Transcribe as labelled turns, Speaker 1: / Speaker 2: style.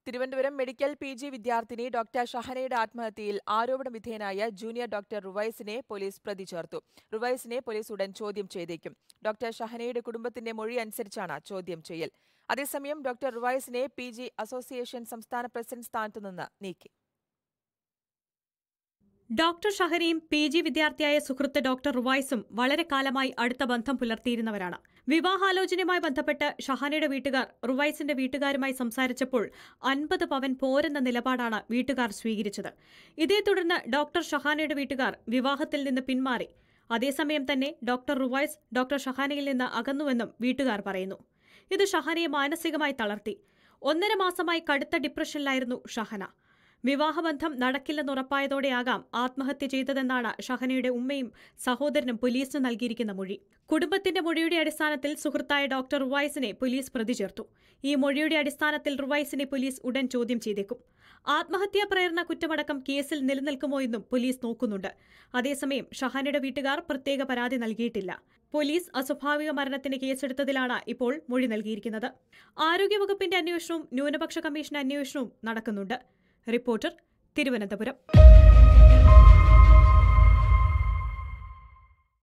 Speaker 1: Thiruvananthapuram medical P G വിദ്യാർത്ഥിനി doctor ഷഹനയുടെ ആത്മഹത്യയിൽ ആരോപണ വിധേയനായ ജൂനിയർ ഡോക്ടർ റുവൈസിനെ പോലീസ് പ്രതി ചേർത്തു റുവൈസിനെ പോലീസ് ഉടൻ ചോദ്യം ചെയ്തേക്കും ഡോക്ടർ ഷഹനയുടെ കുടുംബത്തിന്റെ മൊഴി അനുസരിച്ചാണ് ചോദ്യം ചെയ്യൽ അതേസമയം ഡോക്ടർ റുവൈസിനെ പി ജി അസോസിയേഷൻ സംസ്ഥാന പ്രസിഡന്റ് സ്ഥാനത്തു നിന്ന് നീക്കി
Speaker 2: ഡോക്ടർ ഷഹനയും പി ജി വിദ്യാർത്ഥിയായ സുഹൃത്ത് ഡോക്ടർ റുവൈസും വളരെ കാലമായി അടുത്ത ബന്ധം പുലർത്തിയിരുന്നവരാണ് വിവാഹാലോചനയുമായി ബന്ധപ്പെട്ട് ഷഹാനയുടെ വീട്ടുകാർ റുവൈസിന്റെ വീട്ടുകാരുമായി സംസാരിച്ചപ്പോൾ അൻപത് പവൻ പോരെന്ന നിലപാടാണ് വീട്ടുകാർ സ്വീകരിച്ചത് ഇതേ തുടർന്ന് ഡോക്ടർ ഷഹാനയുടെ വീട്ടുകാർ വിവാഹത്തിൽ നിന്ന് പിന്മാറി അതേസമയം തന്നെ ഡോക്ടർ റുവൈസ് ഡോക്ടർ ഷഹാനയിൽ നിന്ന് അകന്നുവെന്നും വീട്ടുകാർ പറയുന്നു ഇത് ഷഹാനയെ മാനസികമായി തളർത്തി ഒന്നര മാസമായി കടുത്ത ഡിപ്രഷനിലായിരുന്നു ഷഹന വിവാഹബന്ധം നടക്കില്ലെന്നുറപ്പായതോടെയാകാം ആത്മഹത്യ ചെയ്തതെന്നാണ് ഷഹനയുടെ ഉമ്മയും സഹോദരനും പോലീസിന് നൽകിയിരിക്കുന്ന മൊഴി കുടുംബത്തിന്റെ മൊഴിയുടെ അടിസ്ഥാനത്തിൽ സുഹൃത്തായ ഡോക്ടർ റുവൈസിനെ പോലീസ് പ്രതി ചേർത്തു ഈ മൊഴിയുടെ അടിസ്ഥാനത്തിൽ റുവൈസിനെ പോലീസ് ഉടൻ ചോദ്യം ചെയ്തേക്കും ആത്മഹത്യാ പ്രേരണ കുറ്റമടക്കം കേസിൽ നിലനിൽക്കുമോ എന്നും പോലീസ് നോക്കുന്നുണ്ട് അതേസമയം ഷഹാനയുടെ വീട്ടുകാർ പ്രത്യേക പരാതി നൽകിയിട്ടില്ല പോലീസ് അസ്വാഭാവിക മരണത്തിന് കേസെടുത്തതിലാണ് ഇപ്പോൾ മൊഴി നൽകിയിരിക്കുന്നത് ആരോഗ്യവകുപ്പിന്റെ അന്വേഷണവും ന്യൂനപക്ഷ കമ്മീഷൻ അന്വേഷണവും നടക്കുന്നുണ്ട് റിപ്പോർട്ടർ തിരുവനന്തപുരം